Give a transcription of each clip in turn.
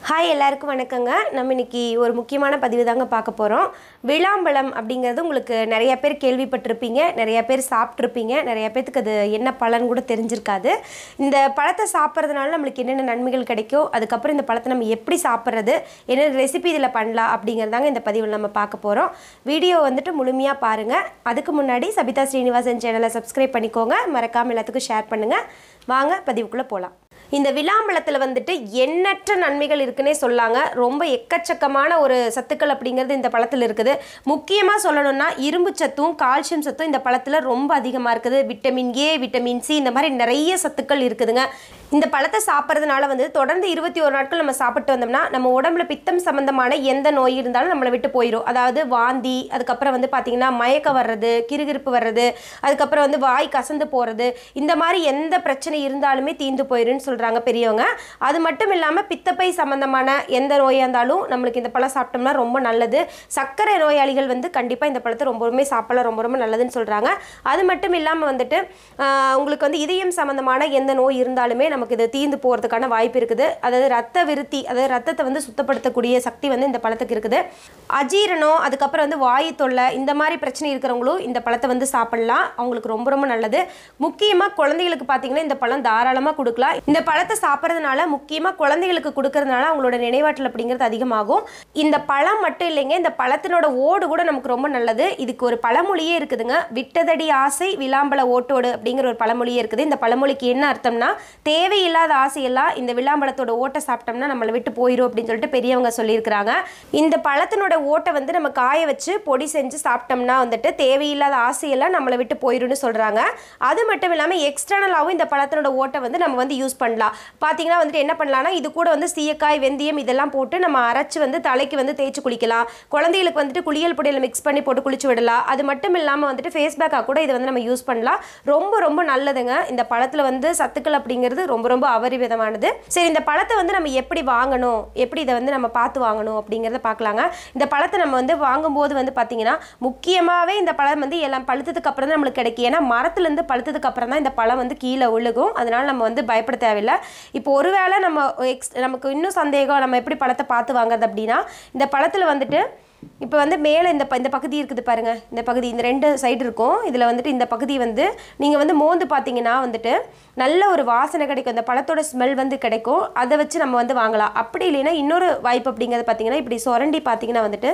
hi எல்லாருக்கும் வணக்கங்க நம்ம இன்னைக்கு ஒரு முக்கியமான பதிவு தாங்க பார்க்க போகிறோம் விளாம்பழம் அப்படிங்கிறது உங்களுக்கு நிறைய பேர் கேள்விப்பட்டிருப்பீங்க நிறைய பேர் சாப்பிட்ருப்பீங்க நிறைய பேர்த்துக்கு அது என்ன பலன் கூட தெரிஞ்சிருக்காது இந்த பழத்தை சாப்பிட்றதுனால நம்மளுக்கு என்னென்ன நன்மைகள் கிடைக்கும் அதுக்கப்புறம் இந்த பழத்தை நம்ம எப்படி சாப்பிட்றது என்னென்ன ரெசிபி இதில் பண்ணலாம் அப்படிங்கிறதாங்க இந்த பதிவில் நம்ம பார்க்க போகிறோம் வீடியோ வந்துட்டு முழுமையாக பாருங்கள் அதுக்கு முன்னாடி சபிதா ஸ்ரீனிவாசன் சேனலை சப்ஸ்கிரைப் பண்ணிக்கோங்க மறக்காமல் எல்லாத்துக்கும் ஷேர் பண்ணுங்கள் வாங்க பதிவுக்குள்ளே போகலாம் இந்த விளாம்பழத்தில் வந்துட்டு எண்ணற்ற நன்மைகள் இருக்குன்னே சொல்லாங்க ரொம்ப எக்கச்சக்கமான ஒரு சத்துக்கள் அப்படிங்கிறது இந்த பழத்தில் இருக்குது முக்கியமாக சொல்லணும்னா இரும்பு சத்தும் கால்சியம் சத்தும் இந்த பழத்தில் ரொம்ப அதிகமாக இருக்குது விட்டமின் ஏ விட்டமின் சி இந்த மாதிரி நிறைய சத்துக்கள் இருக்குதுங்க இந்த பழத்தை சாப்பிட்றதுனால வந்து தொடர்ந்து இருபத்தி ஒரு நாட்கள் நம்ம சாப்பிட்டு வந்தோம்னா நம்ம உடம்புல பித்தம் சம்பந்தமான எந்த நோய் இருந்தாலும் நம்மளை விட்டு போயிடும் அதாவது வாந்தி அதுக்கப்புறம் வந்து பார்த்திங்கன்னா மயக்கம் வர்றது கிறுகிறுப்பு வர்றது அதுக்கப்புறம் வந்து வாய் கசந்து போகிறது இந்த மாதிரி எந்த பிரச்சனை இருந்தாலுமே தீர்ந்து போயிருன்னு சொல்கிறாங்க பெரியவங்க அது மட்டும் இல்லாமல் பித்தப்பை சம்மந்தமான எந்த நோயாக இருந்தாலும் நம்மளுக்கு இந்த பழம் சாப்பிட்டோம்னா ரொம்ப நல்லது சர்க்கரை நோயாளிகள் வந்து கண்டிப்பாக இந்த பழத்தை ரொம்பவுமே சாப்பிடலாம் ரொம்ப ரொம்ப நல்லதுன்னு சொல்கிறாங்க அது மட்டும் இல்லாமல் வந்துட்டு ஆஹ், உங்களுக்கு வந்து இதயம் சம்மந்தமான எந்த நோய் இருந்தாலுமே நமக்கு இது தீர்ந்து போகிறதுக்கான வாய்ப்பு இருக்குது அதாவது ரத்த விருத்தி அதாவது ரத்தத்தை வந்து சுத்தப்படுத்தக்கூடிய சக்தி வந்து இந்த பழத்துக்கு இருக்குது அஜீரணம் அதுக்கப்புறம் வந்து வாயு தொல்லை இந்த மாதிரி பிரச்சனை இருக்கிறவங்களும் இந்த பழத்தை வந்து சாப்பிடலாம் அவங்களுக்கு ரொம்ப ரொம்ப நல்லது முக்கியமாக குழந்தைகளுக்கு பார்த்தீங்கன்னா இந்த பழம் தாராளமாக கொடுக்கலாம் இந்த பழத்தை சாப்பிட்றதுனால முக்கியமாக குழந்தைகளுக்கு கொடுக்கறதுனால அவங்களோட நினைவாற்றல் அப்படிங்கிறது அதிகமாகும் இந்த பழம் மட்டும் இல்லைங்க இந்த பழத்தினோட ஓடு கூட நமக்கு ரொம்ப நல்லது இதுக்கு ஒரு பழமொழியே இருக்குதுங்க விட்டதடி ஆசை விளாம்பழ ஓட்டோடு அப்படிங்கிற ஒரு பழமொழியே இருக்குது இந்த பழமொழிக்கு என்ன அர்த்தம்னா தேவையில்லாத ஆசையெல்லாம் இந்த விளாம்பழத்தோட ஓட்டை சாப்பிட்டோம்னா நம்மளை விட்டு போயிடும் அப்படின்னு சொல்லிட்டு பெரியவங்க சொல்லியிருக்கிறாங்க இந்த பழத்தினோட ஓட்டை வந்து நம்ம காய வச்சு பொடி செஞ்சு சாப்பிட்டோம்னா வந்துட்டு தேவையில்லாத ஆசையெல்லாம் நம்மளை விட்டு போயிடும்னு சொல்கிறாங்க அது மட்டும் இல்லாமல் எக்ஸ்டர்னலாகவும் இந்த பழத்தினோட ஓட்டை வந்து நம்ம வந்து யூஸ் பண்ணலாம் பார்த்தீங்கன்னா வந்துட்டு என்ன பண்ணலாம்னா இது கூட வந்து சீயக்காய் வெந்தயம் இதெல்லாம் போட்டு நம்ம அரைச்சு வந்து தலைக்கு வந்து தேய்ச்சி குளிக்கலாம் குழந்தைகளுக்கு வந்துட்டு குளியல் பொடியில் மிக்ஸ் பண்ணி போட்டு குளிச்சு விடலாம் அது மட்டும் இல்லாமல் வந்துட்டு ஃபேஸ் பேக்காக கூட இதை வந்து நம்ம யூஸ் பண்ணலாம் ரொம்ப ரொம்ப நல்லதுங்க இந்த பழத்தில் வந்து சத்துக்கள் அப்படிங்கிறது ரொம்ப ரொம்ப அபரிவிதமானது சரி இந்த பழத்தை வந்து நம்ம எப்படி வாங்கணும் எப்படி இதை வந்து நம்ம பார்த்து வாங்கணும் அப்படிங்கிறத பார்க்கலாங்க இந்த பழத்தை நம்ம வந்து வாங்கும்போது வந்து பார்த்தீங்கன்னா முக்கியமாகவே இந்த பழம் வந்து எல்லாம் பழுத்ததுக்கு அப்புறம் தான் நம்மளுக்கு கிடைக்கும் ஏன்னா மரத்துலேருந்து பழுத்ததுக்கு அப்புறம் தான் இந்த பழம் வந்து கீழே விழுகும் அதனால நம்ம வந்து பயப்பட தேவையில்லை இப்போ ஒருவேளை நம்ம எக்ஸ் நமக்கு இன்னும் சந்தேகம் நம்ம எப்படி பழத்தை பார்த்து வாங்குறது அப்படின்னா இந்த பழத்தில் வந்துட்டு இப்போ வந்து மேலே இந்த ப- இந்த பகுதி இருக்குது பாருங்க இந்த பகுதி இந்த ரெண்டு சைடு இருக்கும் இதில் வந்துட்டு இந்த பகுதி வந்து நீங்கள் வந்து மோந்து பார்த்தீங்கன்னா வந்துட்டு நல்ல ஒரு வாசனை கிடைக்கும் இந்த பழத்தோட ஸ்மெல் வந்து கிடைக்கும் அதை வச்சு நம்ம வந்து வாங்கலாம் அப்படி இல்லைன்னா இன்னொரு வாய்ப்பு அப்படிங்கிறது பார்த்தீங்கன்னா இப்படி சுரண்டி பார்த்தீங்கன்னா வந்துட்டு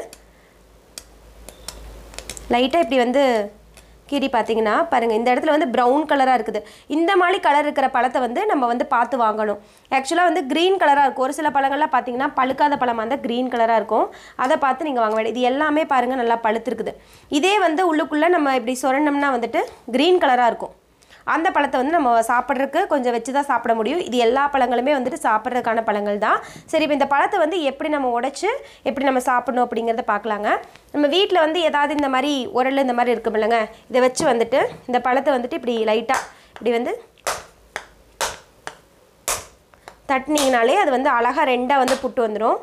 லைட்டாக இப்படி வந்து கீறி பார்த்தீங்கன்னா பாருங்கள் இந்த இடத்துல வந்து ப்ரௌன் கலராக இருக்குது இந்த மாதிரி கலர் இருக்கிற பழத்தை வந்து நம்ம வந்து பார்த்து வாங்கணும் ஆக்சுவலாக வந்து க்ரீன் கலராக இருக்கும் ஒரு சில பழங்கள்லாம் பார்த்தீங்கன்னா பழுக்காத பழமாக இருந்தால் க்ரீன் கலராக இருக்கும் அதை பார்த்து நீங்கள் வாங்க வேண்டிய இது எல்லாமே பாருங்கள் நல்லா பழுத்திருக்குது இதே வந்து உள்ளுக்குள்ளே நம்ம இப்படி சுரண்டோம்னா வந்துட்டு க்ரீன் கலராக இருக்கும் அந்த பழத்தை வந்து நம்ம சாப்பிட்றதுக்கு கொஞ்சம் வச்சு தான் சாப்பிட முடியும் இது எல்லா பழங்களுமே வந்துட்டு சாப்பிட்றதுக்கான பழங்கள் தான் சரி இப்போ இந்த பழத்தை வந்து எப்படி நம்ம உடைச்சு எப்படி நம்ம சாப்பிடணும் அப்படிங்கிறத பார்க்கலாங்க நம்ம வீட்டில் வந்து ஏதாவது இந்த மாதிரி உரல் இந்த மாதிரி இருக்கும் இல்லைங்க இதை வச்சு வந்துட்டு இந்த பழத்தை வந்துட்டு இப்படி லைட்டாக இப்படி வந்து தட்டினீங்கனாலே அது வந்து அழகாக ரெண்டாக வந்து புட்டு வந்துடும்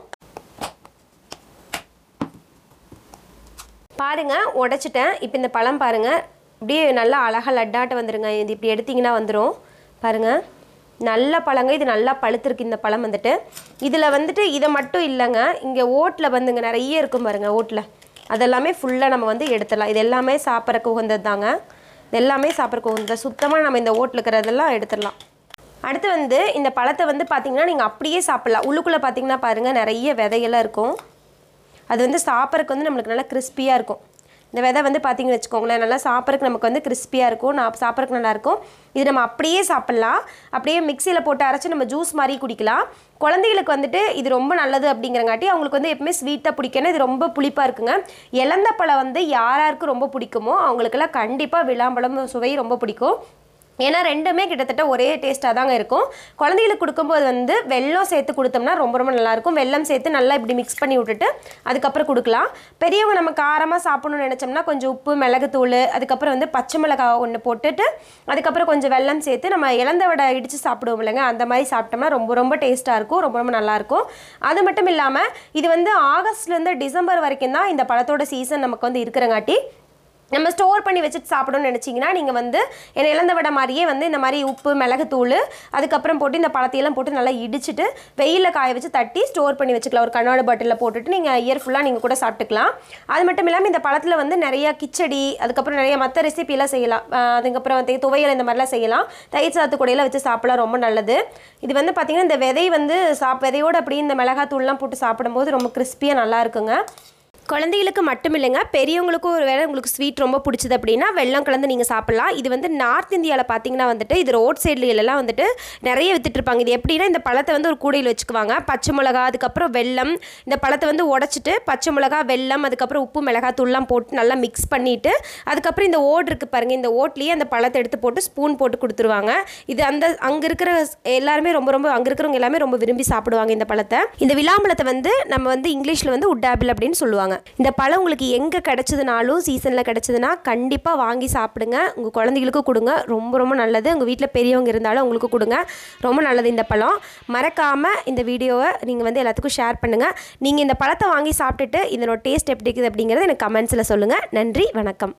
பாருங்க உடைச்சிட்டேன் இப்போ இந்த பழம் பாருங்க அப்படியே நல்லா அழகாக லட்டாட்ட வந்துருங்க இது இப்படி எடுத்தீங்கன்னா வந்துடும் பாருங்க நல்ல பழங்க இது நல்லா பழுத்திருக்கு இந்த பழம் வந்துட்டு இதில் வந்துட்டு இதை மட்டும் இல்லைங்க இங்கே ஓட்டில் வந்துங்க நிறைய இருக்கும் பாருங்க ஓட்டில் அதெல்லாமே ஃபுல்லாக நம்ம வந்து எடுத்துடலாம் இது எல்லாமே சாப்பிட்றக்கு உகந்தது தாங்க இது எல்லாமே சாப்பிட்றக்கு உகந்தது சுத்தமாக நம்ம இந்த ஓட்டில் இருக்கிறதெல்லாம் எடுத்துடலாம் அடுத்து வந்து இந்த பழத்தை வந்து பார்த்தீங்கன்னா நீங்கள் அப்படியே சாப்பிட்லாம் உள்ளுக்குள்ளே பார்த்தீங்கன்னா பாருங்கள் நிறைய விதையெல்லாம் இருக்கும் அது வந்து சாப்பிட்றதுக்கு வந்து நம்மளுக்கு நல்லா கிறிஸ்பியாக இருக்கும் இந்த விதை வந்து பார்த்தீங்கன்னு வச்சுக்கோங்களேன் நல்லா சாப்பிட்றதுக்கு நமக்கு வந்து கிறிஸ்பியாக இருக்கும் நான் சாப்பிட்றதுக்கு நல்லாயிருக்கும் இது நம்ம அப்படியே சாப்பிட்லாம் அப்படியே மிக்சியில் போட்டு அரைச்சி நம்ம ஜூஸ் மாதிரி குடிக்கலாம் குழந்தைகளுக்கு வந்துட்டு இது ரொம்ப நல்லது அப்படிங்கிறங்காட்டி அவங்களுக்கு வந்து எப்பவுமே ஸ்வீட்டாக பிடிக்கணும் இது ரொம்ப புளிப்பாக இருக்குங்க இலந்த பழம் வந்து யார் யாருக்கு ரொம்ப பிடிக்குமோ அவங்களுக்கெல்லாம் கண்டிப்பாக விளாம்பழம் சுவை ரொம்ப பிடிக்கும் ஏன்னா ரெண்டுமே கிட்டத்தட்ட ஒரே டேஸ்ட்டாக தாங்க இருக்கும் குழந்தைகளுக்கு கொடுக்கும்போது வந்து வெல்லம் சேர்த்து கொடுத்தோம்னா ரொம்ப ரொம்ப நல்லாயிருக்கும் வெல்லம் சேர்த்து நல்லா இப்படி மிக்ஸ் பண்ணி விட்டுட்டு அதுக்கப்புறம் கொடுக்கலாம் பெரியவங்க நம்ம காரமாக சாப்பிடணும்னு நினச்சோம்னா கொஞ்சம் உப்பு மிளகுத்தூள் அதுக்கப்புறம் வந்து பச்சை மிளகாய் ஒன்று போட்டுட்டு அதுக்கப்புறம் கொஞ்சம் வெல்லம் சேர்த்து நம்ம இலந்த வடை இடித்து சாப்பிடுவோம் இல்லைங்க அந்த மாதிரி சாப்பிட்டோம்னா ரொம்ப ரொம்ப டேஸ்ட்டாக இருக்கும் ரொம்ப ரொம்ப நல்லாயிருக்கும் அது மட்டும் இல்லாமல் இது வந்து ஆகஸ்ட்லேருந்து டிசம்பர் வரைக்கும் தான் இந்த பழத்தோட சீசன் நமக்கு வந்து இருக்கிறங்காட்டி நம்ம ஸ்டோர் பண்ணி வச்சுட்டு சாப்பிடணும்னு நினச்சிங்கன்னா நீங்கள் வந்து என்ன இழந்த வடை மாதிரியே வந்து இந்த மாதிரி உப்பு மிளகுத்தூள் அதுக்கப்புறம் போட்டு இந்த பழத்தையெல்லாம் போட்டு நல்லா இடிச்சிட்டு வெயிலில் காய வச்சு தட்டி ஸ்டோர் பண்ணி வச்சுக்கலாம் ஒரு கண்ணாடி பாட்டிலில் போட்டுட்டு நீங்கள் இயர் ஃபுல்லாக நீங்கள் கூட சாப்பிட்டுக்கலாம் அது மட்டும் இல்லாமல் இந்த பழத்தில் வந்து நிறைய கிச்சடி அதுக்கப்புறம் நிறைய மற்ற ரெசிபிலாம் செய்யலாம் ஆஹ் அதுக்கப்புறம் வந்து துவையல் இந்த மாதிரிலாம் செய்யலாம் தயிர் சாத்து கூடையெல்லாம் வச்சு சாப்பிடலாம் ரொம்ப நல்லது இது வந்து பார்த்திங்கன்னா இந்த விதை வந்து சாப் விதையோடு அப்படியே இந்த மிளகாத்தூள்லாம் போட்டு சாப்பிடும்போது ரொம்ப கிறிஸ்பியாக நல்லா இருக்குங்க குழந்தைகளுக்கு மட்டும் இல்லைங்க பெரியவங்களுக்கும் ஒரு வேளை உங்களுக்கு ஸ்வீட் ரொம்ப பிடிச்சது அப்படின்னா வெள்ளம் கலந்து நீங்கள் சாப்பிட்லாம் இது வந்து நார்த் இந்தியாவில் பார்த்தீங்கன்னா வந்துட்டு இது ரோட் சைட்லலாம் வந்துட்டு நிறைய வித்துட்டு இருப்பாங்க இது எப்படின்னா இந்த பழத்தை வந்து ஒரு கூடையில் வச்சுக்குவாங்க பச்சை மிளகா அதுக்கப்புறம் வெல்லம் இந்த பழத்தை வந்து உடச்சிட்டு பச்சை மிளகா வெல்லம் அதுக்கப்புறம் உப்பு மிளகாய் தூள்லாம் போட்டு நல்லா மிக்ஸ் பண்ணிவிட்டு அதுக்கப்புறம் இந்த ஓடு இருக்குது பாருங்கள் இந்த ஓட்லேயே அந்த பழத்தை எடுத்து போட்டு ஸ்பூன் போட்டு கொடுத்துருவாங்க இது அந்த அங்கே இருக்கிற எல்லாருமே ரொம்ப ரொம்ப அங்கே இருக்கிறவங்க எல்லாமே ரொம்ப விரும்பி சாப்பிடுவாங்க இந்த பழத்தை இந்த விளாம்பழத்தை வந்து நம்ம வந்து இங்கிலீஷில் வந்து உட் ஆப்பிள் அப்படின்னு சொல்லுவாங்க இந்த பழம் உங்களுக்கு எங்கே கிடைச்சதுனாலும் சீசனில் கிடைச்சதுன்னா கண்டிப்பாக வாங்கி சாப்பிடுங்க உங்கள் குழந்தைகளுக்கும் கொடுங்க ரொம்ப ரொம்ப நல்லது உங்கள் வீட்டில் பெரியவங்க இருந்தாலும் உங்களுக்கு கொடுங்க ரொம்ப நல்லது இந்த பழம் மறக்காமல் இந்த வீடியோவை நீங்கள் வந்து எல்லாத்துக்கும் ஷேர் பண்ணுங்கள் நீங்கள் இந்த பழத்தை வாங்கி சாப்பிட்டுட்டு இதனோட டேஸ்ட் எப்படி இருக்குது அப்படிங்கிறத எனக்கு கமெண்ட்ஸில் சொல்லுங்கள் நன்றி வணக்கம்